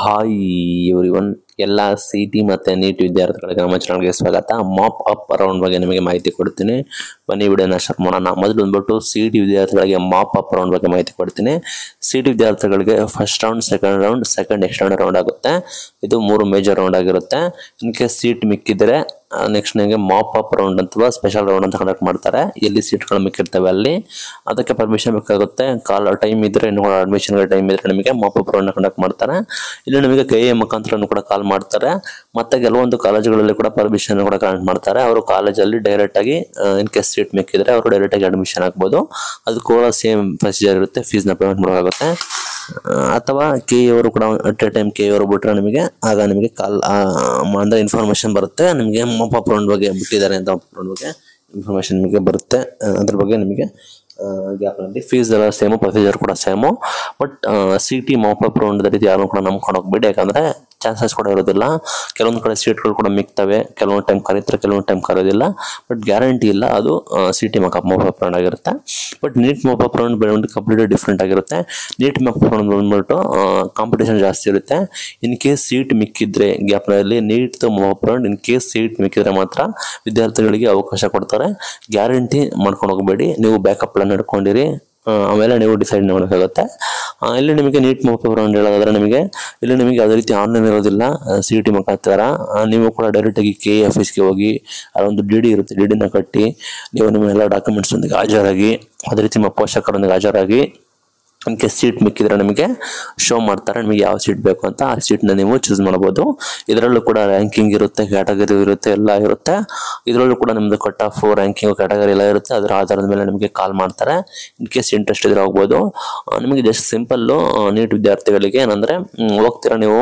hi everyone ಎಲ್ಲ C T ಮತ್ತು NEET ವಿದ್ಯಾರ್ಥಿಗಳಿಗೆ ನಮ್ಮ ಚಾನಲ್ಗೆ ಸ್ವಾಗತ ಮಾಪ್ ಅಪ್ ಅರೌಂಡ್ ಬಗ್ಗೆ ನಿಮಗೆ ಮಾಹಿತಿ ಕೊಡ್ತೀನಿ ಬನ್ನಿ ವಿಡಿಯೋನ ಸ್ಟಾರ್ಟ್ ಮಾಡೋಣ ಮೊದಲು ಬಂದ್ಬಿಟ್ಟು ಸಿ ಟಿ ವಿದ್ಯಾರ್ಥಿಗಳಿಗೆ ಮಾಪ್ ಅಪ್ ರೌಂಡ್ ಬಗ್ಗೆ ಮಾಹಿತಿ ಕೊಡ್ತೀನಿ ಸಿ ಟಿ ವಿದ್ಯಾರ್ಥಿಗಳಿಗೆ first round second round second extend round ಆಗುತ್ತೆ ಇದು ಮೂರು ಮೇಜರ್ ರೌಂಡ್ ಆಗಿರುತ್ತೆ ಇನ್ ಕೇಸ್ ಸೀಟ್ ಮಿಕ್ಕಿದ್ರೆ ನೆಕ್ಸ್ಟ್ ನಿಮಗೆ ಮಾಪ್ ಅಪ್ ರೌಂಡ್ ಅಥವಾ ಸ್ಪೆಷಲ್ ರೌಂಡ್ ಅಂತ ಕಂಡಕ್ಟ್ ಮಾಡ್ತಾರೆ ಎಲ್ಲಿ ಸೀಟ್ಗಳು ಮಿಕ್ಕಿರ್ತವೆ ಅಲ್ಲಿ ಅದಕ್ಕೆ ಪರ್ಮಿಷನ್ ಬೇಕಾಗುತ್ತೆ ಕಾಲ್ ಟೈಮ್ ಇದ್ರೆ ಇನ್ನು ಕೂಡ ಅಡ್ಮಿಷನ್ಗೆ ಟೈಮ್ ಇದ್ರೆ ನಿಮಗೆ ಮಾಪ್ ಅಪ್ ರೌಂಡ್ ಕಂಡಕ್ಟ್ ಮಾಡ್ತಾರೆ ಇಲ್ಲಿ ನಿಮಗೆ ಕೈ ಎ ಮುಖಾಂತರ ಕೂಡ ಕಾಲ್ ಮಾಡ್ತಾರೆ ಮತ್ತೆ ಕೆಲವೊಂದು ಕಾಲೇಜುಗಳಲ್ಲಿ ಕೂಡ ಪರ್ಮಿಷನ್ ಕೂಡ ಕನೆಕ್ಟ್ ಮಾಡ್ತಾರೆ ಅವರು ಕಾಲೇಜಲ್ಲಿ ಡೈರೆಕ್ಟ್ ಆಗಿ ಇನ್ ಕೇಸ್ ಸೀಟ್ ಮಿಕ್ಕಿದ್ರೆ ಅವರು ಡೈರೆಕ್ಟ್ ಆಗಿ ಅಡ್ಮಿಷನ್ ಆಗ್ಬೋದು ಅದು ಕೂಡ ಸೇಮ್ ಪ್ರೊಸೀಜರ್ ಇರುತ್ತೆ ಫೀಸ್ನ ಪೇಮೆಂಟ್ ಮಾಡಬೇಕಾಗುತ್ತೆ ಆ, ಅಥವಾ ಕೆ ಅವರು ಕೂಡ ಅಟ್ ಎ ಟೈಮ್ ಕೆ ಅವರು ಬಿಟ್ರೆ ನಿಮಗೆ ಆಗ ನಿಮಗೆ ಕಾಲ್ ಅಂದ್ರೆ ಇನ್ಫಾರ್ಮೇಶನ್ ಬರುತ್ತೆ ನಿಮಗೆ ಮೊಪ ರೌಂಡ್ ಬಗ್ಗೆ ಬಿಟ್ಟಿದ್ದಾರೆ ಅಂತ ರೌಂಡ್ ಬಗ್ಗೆ ಇನ್ಫಾರ್ಮೇಶನ್ ನಿಮಗೆ ಬರುತ್ತೆ ಆ, ಅದ್ರ ಬಗ್ಗೆ ನಿಮಗೆ ಗ್ಯಾಪ್ನಲ್ಲಿ ಫೀಸ್ ಎಲ್ಲ ಸೇಮು ಪ್ರೊಸೀಜರ್ ಕೂಡ same but C T mop up round ರೀತಿ ಯಾರು ಕೂಡ ನಂಬ್ಕೊಂಡು ಹೋಗ್ಬೇಡಿ ಯಾಕಂದ್ರೆ ಚಾನ್ಸಸ್ ಕೂಡ ಇರೋದಿಲ್ಲ ಕೆಲವೊಂದು ಕಡೆ ಸೀಟ್ಗಳು ಕೂಡ ಮಿಕ್ತವೆ ಕೆಲವೊಂದು ಟೈಮ್ ಕರೀತಾರೆ ಕೆಲವೊಂದು ಟೈಮ್ ಕರೆಯೋದಿಲ್ಲ ಬಟ್ ಗ್ಯಾರಂಟಿ ಇಲ್ಲ ಅದು C T make up mop up round ಆಗಿರುತ್ತೆ ಬಟ್ ನೀಟ್ ಮೊಪಪ್ ರೌಂಡ್ ಬಂದ್ಬಿಟ್ಟು ಕಂಪ್ಲೀಟ್ಲಿ ಡಿಫ್ರೆಂಟ್ ಆಗಿರುತ್ತೆ ನೀಟ್ ಮೊಪಪ್ ರೌಂಡ್ ಬಂದ್ಬಿಟ್ಟು ಕಾಂಪಿಟೇಷನ್ ಜಾಸ್ತಿ ಇರುತ್ತೆ ಇನ್ ಕೇಸ್ ಸೀಟ್ ಮಿಕ್ಕಿದ್ರೆ ಗ್ಯಾಪ್ನಲ್ಲಿ NEET mop up round in case seat ಮಿಕ್ಕಿದ್ರೆ ಮಾತ್ರ ವಿದ್ಯಾರ್ಥಿಗಳಿಗೆ ಅವಕಾಶ ಕೊಡ್ತಾರೆ ಗ್ಯಾರಂಟಿ ಮಾಡ್ಕೊಂಡು ಹೋಗಬೇಡಿ ನೀವು ಬ್ಯಾಕಪ್ ಪ್ಲಾನ್ ಹಿಡ್ಕೊಂಡಿರಿ ಆ, ಆಮೇಲೆ ನೀವು ಡಿಸೈಡ್ ಮಾಡಬೇಕಾಗುತ್ತೆ ಆ, ಇಲ್ಲಿ ನಿಮಗೆ ನೀಟ್ ಮೊಬೈಲ್ ರೌಂಡ್ ಹೇಳೋದಾದ್ರೆ ನಿಮಗೆ ಇಲ್ಲಿ ನಿಮಗೆ ಯಾವುದೇ ರೀತಿ ಆನ್ಲೈನ್ ಇರೋದಿಲ್ಲ ಸಿ ಟಿ ಮುಖಾಂತರ ಆ, ನೀವು ಕೂಡ ಡೈರೆಕ್ಟಾಗಿ ಕೆ ಎ ಆಫೀಸ್ಗೆ ಹೋಗಿ ಅದೊಂದು ಡಿ ಡಿ ಇರುತ್ತೆ ಡಿ ಡಿನ ಕಟ್ಟಿ ನೀವು ನಿಮ್ಮ ಎಲ್ಲ ಡಾಕ್ಯುಮೆಂಟ್ಸ್ನೊಂದಿಗೆ ಹಾಜರಾಗಿ ಅದೇ ರೀತಿ ನಿಮ್ಮ ಪೋಷಕರೊಂದಿಗೆ ಹಾಜರಾಗಿ ಇನ್ ಕೇಸ್ ಸೀಟ್ ಮಿಕ್ಕಿದ್ರೆ ನಿಮಗೆ ಶೋ ಮಾಡ್ತಾರೆ ನಿಮಗೆ ಯಾವ ಸೀಟ್ ಬೇಕು ಅಂತ ಆ ಸೀಟ್ನ ನೀವು ಚೂಸ್ ಮಾಡ್ಬೋದು ಇದರಲ್ಲೂ ಕೂಡ ರ್ಯಾಂಕಿಂಗ್ ಇರುತ್ತೆ ಕ್ಯಾಟಗರಿ ಇರುತ್ತೆ ಎಲ್ಲ ಇರುತ್ತೆ ಇದರಲ್ಲೂ ಕೂಡ ನಿಮ್ಮದು ಕಟ್ ಆಫ್ ರ್ಯಾಂಕಿಂಗ್ ಕ್ಯಾಟಗರಿ ಎಲ್ಲ ಇರುತ್ತೆ ಅದರ ಆಧಾರದ ಮೇಲೆ ನಿಮಗೆ ಕಾಲ್ ಮಾಡ್ತಾರೆ ಇನ್ ಕೇಸ್ ಇಂಟ್ರೆಸ್ಟ್ ಇದ್ರೆ ಹೋಗ್ಬೋದು ಆ, ನಿಮಗೆ ಜಸ್ಟ್ ಸಿಂಪಲ್ಲು ನೀಟ್ ವಿದ್ಯಾರ್ಥಿಗಳಿಗೆ ಏನಂದರೆ ಹೋಗ್ತೀರಾ ನೀವು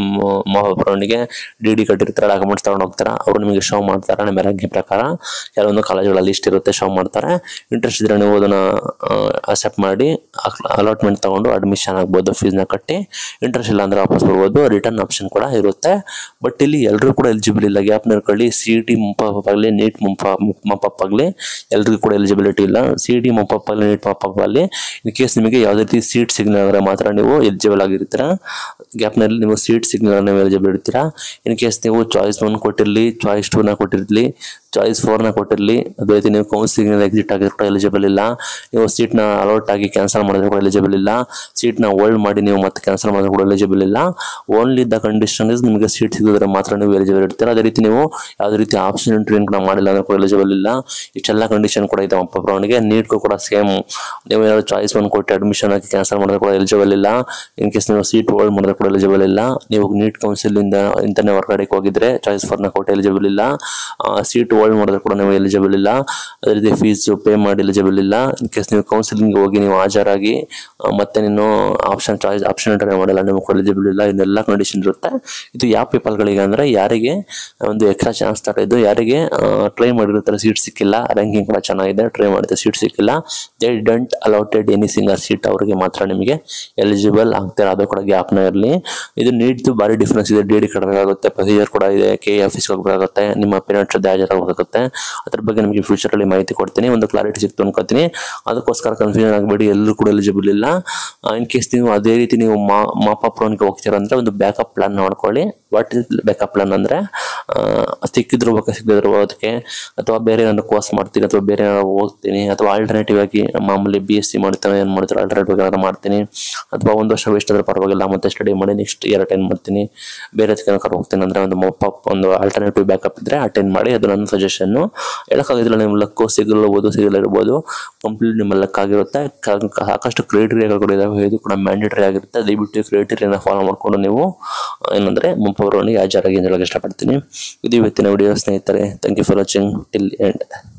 ರೌಂಡಿಗೆ ಡಿ ಡಿ ಕಟ್ಟಿರ್ತಾರೆ ಡಾಕ್ಯುಮೆಂಟ್ಸ್ ತಗೊಂಡು ಹೋಗ್ತಾರೆ ಅವರು ನಿಮಗೆ ಶೋ ಮಾಡ್ತಾರೆ ನಿಮ್ಮ ರ್ಯಾಂಕಿಂಗ್ ಪ್ರಕಾರ ಕೆಲವೊಂದು ಕಾಲೇಜುಗಳಲ್ಲಿ ಲಿಸ್ಟ್ ಇರುತ್ತೆ ಶೋ ಮಾಡ್ತಾರೆ ಇಂಟ್ರೆಸ್ಟ್ ಇದ್ರೆ ನೀವು ಅದನ್ನು ಅಕ್ಸೆಪ್ಟ್ ಮಾಡಿ ಅಲಾಟ್ಮೆಂಟ್ ತಗೊಂಡು ಅಡ್ಮಿಷನ್ ಆಗ್ಬೋದು ಫೀಸ್ನ ಕಟ್ಟಿ ಇಂಟ್ರೆಸ್ಟ್ ಇಲ್ಲ ಅಂದ್ರೆ ವಾಪಸ್ ಬರ್ಬೋದು ರಿಟರ್ನ್ ಆಪ್ಷನ್ ಕೂಡ ಇರುತ್ತೆ ಬಟ್ ಇಲ್ಲಿ ಎಲ್ಲರೂ ಕೂಡ ಎಲಿಜಿಬಲ್ ಇಲ್ಲ ಗ್ಯಾಪ್ ಕಳ್ಳಿ ಸಿ ಟಿ ಮುಂಪಪ್ ಆಗಲಿ ನೀಟ್ ಮುಂಪ ಮಪಪ್ ಆಗಲಿ ಎಲ್ರಿಗೂ ಕೂಡ ಎಲಿಜಿಬಿಲಿಟಿ ಇಲ್ಲ ಸಿ ಟಿ ಮುಂಪಪ್ ಆಗಲಿ ನೀಟ್ ಮಪಪ್ ಆಗಲಿ ಇನ್ ಕೇಸ್ ನಿಮಗೆ ಯಾವುದೇ ರೀತಿ ಸೀಟ್ ಸಿಗ್ನಲ್ ಮಾತ್ರ ನೀವು ಎಲಿಜಿಬಲ್ ಆಗಿರ್ತೀರಾ ಗ್ಯಾಪ್ನಲ್ಲಿ ನೀವು ಸೀಟ್ ಸಿಗ್ನಲ್ ನೀವು ಎಲಿಜಿಬಲ್ ಇರ್ತೀರಾ ಇನ್ ಕೇಸ್ ನೀವು ಚಾಯ್ಸ್ ಒನ್ ಕೊಟ್ಟಿರಲಿ ಚಾಯ್ಸ್ ಟೂನ ಕೊಟ್ಟಿರಲಿ ಚಾಯ್ಸ್ ಫೋರ್ನ ಕೊಟ್ಟಿರಲಿ ಅದೇ ರೀತಿ ನೀವು ಕೌನ್ಸಿಲಿಂಗ್ ಎಕ್ಸಿಟ್ ಆಗಿರೋ ಕೂಡ ಎಲಿಜಿಬಲ್ ಇಲ್ಲ ನೀವು ಸೀಟ್ನ ಅಲೌಟ್ ಆಗಿ ಕ್ಯಾನ್ಸಲ್ ಮಾಡಿದ್ರೆ ಕೂಡ ಎಲಿಜಿಬಲ್ ಇಲ್ಲ ಸೀಟ್ನ ಹೋಲ್ಡ್ ಮಾಡಿ ನೀವು ಮತ್ತೆ ಕ್ಯಾನ್ಸಲ್ ಮಾಡಿದ್ರೆ ಕೂಡ ಎಲಿಜಿಬಲ್ ಇಲ್ಲ ಓನ್ಲಿ ದ ಕಂಡೀಷನ್ ಇಸ್ ನಿಮಗೆ ಸೀಟ್ ಸಿಗಿದ್ರೆ ಮಾತ್ರ ನೀವು ಎಲಿಜಿಬಲ್ ಇರ್ತೀರ ಅದೇ ರೀತಿ ನೀವು ಯಾವುದೇ ರೀತಿ ಆಪ್ಷನ್ ಎಂಟ್ರಿ ಕೂಡ ಮಾಡಿಲ್ಲ ಅಂದ್ರೆ ಕೂಡ ಎಲಿಜಿಬಲ್ ಇಲ್ಲ ಇಷ್ಟೆಲ್ಲ ಕಂಡೀಷನ್ ಕೂಡ ಇದೆ ಅಪ್ಪ ರೌಂಡ್ಗೆ ನೀಟ್ಗೂ ಕೂಡ ಸೇಮ್ ನೀವು ಏನಾದ್ರು ಚಾಯ್ಸ್ ಒನ್ ಕೊಟ್ಟು ಅಡ್ಮಿಷನ್ ಹಾಕಿ ಕ್ಯಾನ್ಸಲ್ ಮಾಡಿದ್ರೆ ಕೂಡ ಎಲಿಜಿಬಲ್ ಇಲ್ಲ ಇನ್ ಕೇಸ್ ನೀವು ಸೀಟ್ ಹೋಲ್ಡ್ ಮಾಡಿದ್ರೆ ಕೂಡ ಎಲಿಜಿಬಲ್ ಇಲ್ಲ ನೀವು ನೀಟ್ ಕೌನ್ಸಿಲಿಂದ ಇಂತಾನೆ ಹೊರಗಡೆ ಹೋಗಿದ್ರೆ ಚಾಯ್ಸ್ ಫೋರ್ನ ಕೊಟ್ಟು ಎಲಿಜಿಬಲ್ ಇಲ್ಲ ಸೀಟ್ ಹೋಲ್ಡ್ ಮಾಡಿದ್ರೆ ಕೂಡ ನೀವು ಎಲಿಜಿಬಲ್ ಇಲ್ಲ ಅದೇ ರೀತಿ ಫೀಸ್ ಪೇ ಮಾಡಿ ಎಲಿಜಿಬಲ್ ಇಲ್ಲ ಇನ್ ಕೇಸ್ ನೀವು ಕೌನ್ಸಿಲಿಂಗ್ ಹೋಗಿ ನೀವು ಹಾಜರಾಗಿ ಆ, ಮತ್ತೆ ನೀನು ಆಪ್ಷನ್ ಚಾಯ್ಸ್ ಆಪ್ಷನ್ ಎಂಟ್ರಿ ಮಾಡಿಲ್ಲ ನೀವು ಎಲಿಜಿಬಲ್ ಇಲ್ಲ ಇದೆಲ್ಲ ಕಂಡೀಷನ್ ಇರುತ್ತೆ ಇದು ಯಾವ ಪೀಪಲ್ಗಳಿಗೆ ಅಂದರೆ ಯಾರಿಗೆ ಒಂದು ಎಕ್ಸ್ಟ್ರಾ ಚಾನ್ಸ್ ತರ ಇದು ಯಾರಿಗೆ ಟ್ರೈ ಮಾಡಿರ್ತಾರೆ ಸೀಟ್ ಸಿಕ್ಕಿಲ್ಲ ರ್ಯಾಂಕಿಂಗ್ ಕೂಡ ಚೆನ್ನಾಗಿದೆ ಟ್ರೈ ಮಾಡಿದ್ರೆ ಸೀಟ್ ಸಿಕ್ಕಿಲ್ಲ they don't allotted any single seat ಅವರಿಗೆ ಮಾತ್ರ ನಿಮಗೆ ಎಲಿಜಿಬಲ್ ಆಗ್ತಾರೆ ಅದು ಕೂಡ ಗ್ಯಾಪ್ನ ಇರಲಿ ಇದು ನೀಡ್ದು ಭಾರಿ ಡಿಫ್ರೆನ್ಸ್ ಇದೆ ಡಿ ಡಿ ಕಟ್ಟಬೇಕಾಗುತ್ತೆ ಪ್ರೊಸೀಜರ್ ಕೂಡ ಇದೆ ಕೆ ಎ ಆಫೀಸ್ಗೆ ಹೋಗಬೇಕಾಗುತ್ತೆ ನಿಮ್ಮ ಪೇರೆಂಟ್ಸ್ ಜೊತೆ ಹಾಜರಾಗಬೇಕಾಗುತ್ತೆ ಅದ್ರ ಬಗ್ಗೆ ನಿಮಗೆ ಫ್ಯೂಚರಲ್ಲಿ ಮಾಹಿತಿ ಕೊಡ್ತೀನಿ ಒಂದು ಕ್ಲಾರಿಟಿ ಸಿಕ್ತು ಅನ್ಕೋತೀನಿ ಅದಕ್ಕೋಸ್ಕರ ಕನ್ಫ್ಯೂಷನ್ ಆಗಬೇಡಿ ಎಲ್ಲರೂ ಕೂಡ ಎಲಿಜಿಬಲ್ ಇಲ್ಲ ಇನ್ ಕೇಸ್ ನೀವು ಅದೇ ರೀತಿ ನೀವು ಮಾ ಮಾಪಪ್ ರೌಂಡ್ಗೆ ಹೋಗ್ತೀರಾ ಅಂದರೆ ಒಂದು ಬ್ಯಾಕಪ್ ಪ್ಲಾನ್ ಮಾಡ್ಕೊಳ್ಳಿ ವಾಟ್ ಇಸ್ ಬ್ಯಾಕಪ್ ಪ್ಲಾನ್ ಅಂದರೆ ಸಿಕ್ಕಿದ್ರು ಬೇಕು ಸಿಕ್ಕಿದ್ರು ಅದಕ್ಕೆ ಅಥವಾ ಬೇರೆ ಏನಾದ್ರು ಕೋರ್ಸ್ ಮಾಡ್ತೀನಿ ಅಥವಾ ಬೇರೆ ಏನಾದ್ರು ಓದ್ತೀನಿ ಅಥವಾ ಆಲ್ಟರ್ನೇಟಿವ್ ಆಗಿ ಮಾಮೂಲಿ ಬಿ ಎಸ್ ಸಿ ಮಾಡ್ತಾರೆ ಏನು ಮಾಡ್ತಾರೆ ಆಲ್ಟರ್ನೇಟಿವ್ ಏನಾದ್ರು ಮಾಡ್ತೀನಿ ಅಥವಾ ಒಂದು ವರ್ಷ ವೇಸ್ಟ್ ಆದ್ರೆ ಪರವಾಗಿಲ್ಲ ಮತ್ತೆ ಸ್ಟಡಿ ಮಾಡಿ ನೆಕ್ಸ್ಟ್ ಇಯರ್ ಅಟೆಂಡ್ ಮಾಡ್ತೀನಿ ಬೇರೆ ಏನಾದ್ರು ಹೋಗ್ತೀನಿ ಅಂದರೆ ಒಂದು ಮೊಪಪ್ ಒಂದು ಆಲ್ಟರ್ನೇಟಿವ್ ಬ್ಯಾಕಪ್ ಇದ್ರೆ ಅಟೆಂಡ್ ಮಾಡಿ ಅದು ನನ್ನ ಸಜೆಷನ್ನು ಹೇಳೋಕ್ಕಾಗೋದಿಲ್ಲ ನಿಮ್ಮ ಲಕ್ಕು ಸಿಗಲಿರ್ಬೋದು ಸಿಗಲಿರ್ಬೋದು ಕಂಪ್ಲೀಟ್ ನಿಮ್ಮ ಲಕ್ ಆಗಿರುತ್ತೆ ಕ- ಸಾಕಷ್ಟು ಕ್ರೈಟೀರಿಯಾಗಳು ಕೂಡ ಇದಾವೆ ಇದು ಕೂಡ ಮ್ಯಾಂಡೇಟರಿ ಆಗಿರುತ್ತೆ ದಯವಿಟ್ಟು ಕ್ರೈಟೀರಿಯಾನ ಫಾಲೋ ಮಾಡಿಕೊಂಡು ನೀವು ಏನಂದರೆ ಮುಂಪವರವನಿಗೆ ಹಾಜರಾಗಿ ಅಂತ ಹೇಳಕ್ಕೆ ಇಷ್ಟಪಡ್ತೀನಿ ಇದು ಇವತ್ತಿನ ವಿಡಿಯೋ ಸ್ನೇಹಿತರೆ thank you for watching till end